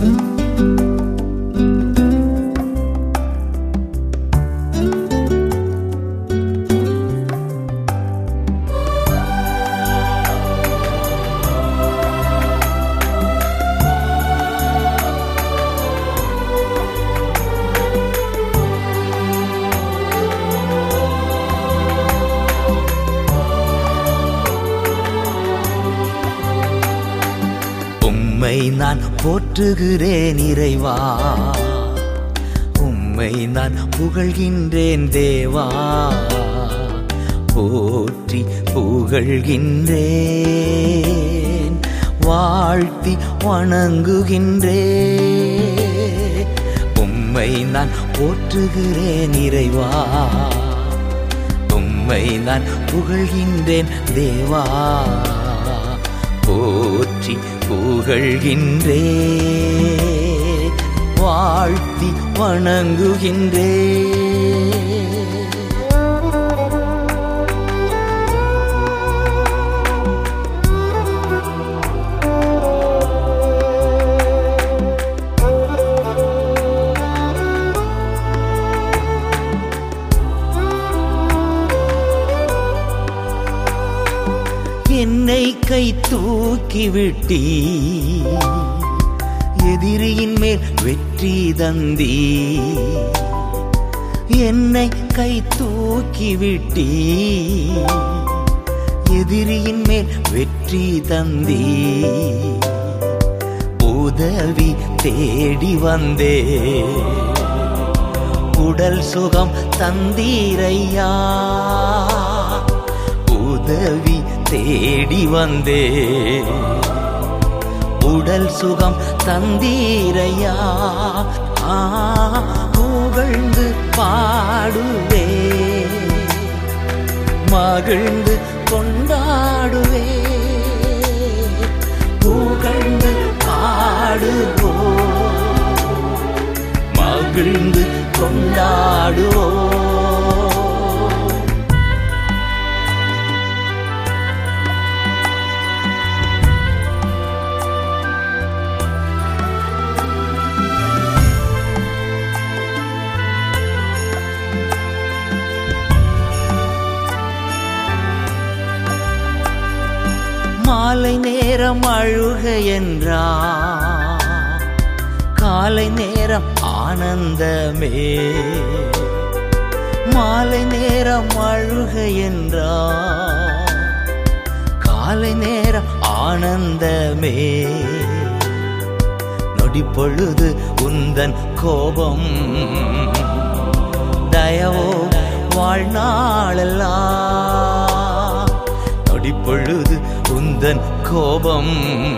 உம்மை நான் போற்றுகிறேன் இறைவா உம்மை நான் புகழ்கின்றேன் தேவா போற்றி புகழ்கின்றேன் வாழ்த்தி வணங்குகின்றேன் உம்மை நான் போற்றுகிறேன் இறைவா உம்மை நான் புகழ்கின்றேன் தேவா போற்றி புகழ்கின்றே வாழ்த்தி வணங்குகின்றே என்னை கை தூக்கி விட்டீ எதிரியின் மேல் வெற்றி தந்தீ என்னை கை தூக்கி விட்டீ எதிரியின் மேல் வெற்றி தந்தீ உதவி தேடி வந்தே உடல் சுகம் தந்தீரையா உதவி தேடி வந்தே உடல் சுகம் தந்தீரையா ஆ, புகழ்ந்து பாடுவே மகிழ்ந்து கொண்டாடுவே புகழ்ந்து பாடுவோ மகிழ்ந்து கொண்டாடுவோ மாலை நேரம் அழுக என்றா காலை நேரம் ஆனந்தமே மாலை நேரம் அழுக என்றா காலை நேரம் ஆனந்தமே நொடி பொழுது உந்தன் கோபம் தயவோ வாழ்நாளெல்லாம் நொடி பொழுது உந்தன் கோபம்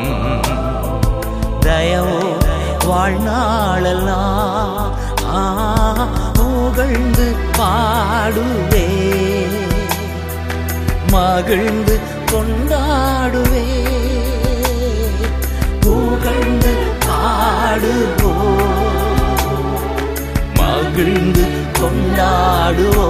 தயவோ வாழ்நாளெல்லாம் ஆ, புகழ்ந்து பாடுவே மகிழ்ந்து கொண்டாடுவே புகழ்ந்து பாடுவோ மகிழ்ந்து கொண்டாடுவோ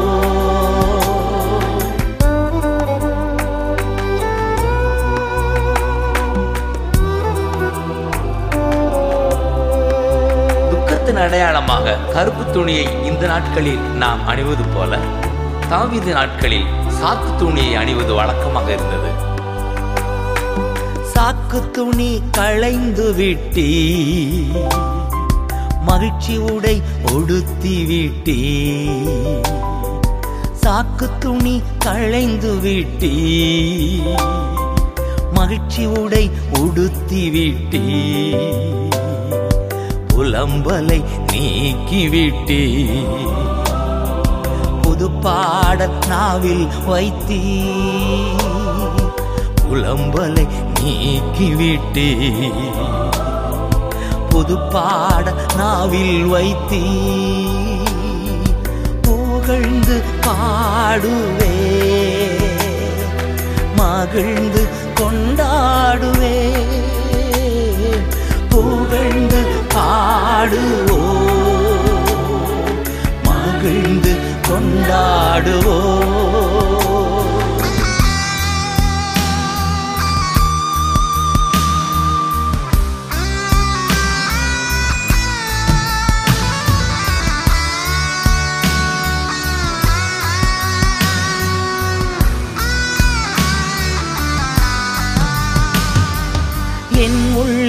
துக்கத்தின் அடையாளமாக கருப்பு துணியை இந்த நாட்களில் நாம் அணிவது போல தாவீது நாட்களில் சாக்கு துணியை அணிவது வழக்கமாக இருந்தது சாக்கு துணி களைந்து விட்டீ மகிழ்ச்சி உடை உடுத்தி விட்டீ சாக்கு துணி களைந்து விட்டீ மகிழ்ச்சி உடை உடுத்தி விட்டீ புலம்பலை நீக்கி விட்டீ புது பாடல் நாவில் வைத்தீ புலம்பலை நீக்கிவிட்டே புது பாட நாவில் வைத்தீ புகழ்ந்து பாடுவே மகிழ்ந்து கொண்டாடுவே புகழ்ந்து பாடுவோ மகிழ்ந்து கொண்டாடுவோ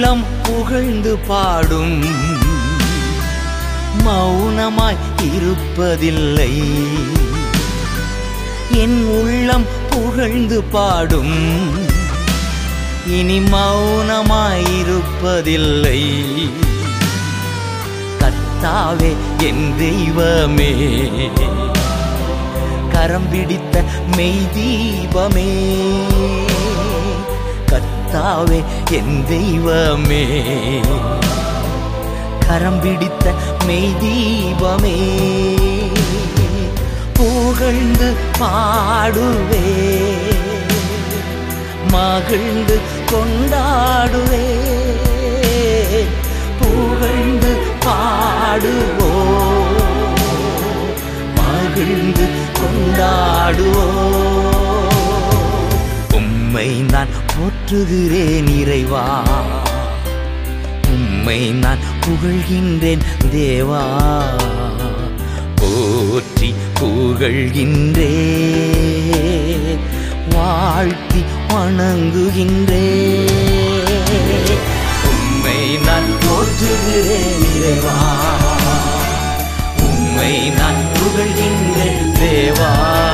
உள்ளம் புகழ்ந்து பாடும் மௌனமாய் இருப்பதில்லை என் உள்ளம் புகழ்ந்து பாடும் இனி மௌனமாயிருப்பதில்லை கத்தாவே என் தெய்வமே கரம் பிடித்த மெய் தீபமே கத்தாவே என் தெய்வமே கரம் பிடித்த மெய் தீபமே புகழ்ந்து பாடுவே மகிழ்ந்து கொண்டாடுவே புகழ்ந்து பாடுவோ மகிழ்ந்து கொண்டாடுவோ உம்மை நான் போற்றுகிறேன் இறைவா உம்மை நான் புகழ்கின்றேன் தேவா போற்றி புகழ்கின்றே வாழ்த்தி வணங்குகின்றே உம்மை நான் போற்றுகிறேன் இறைவா உம்மை நான் புகழ்கின்றேன் தேவா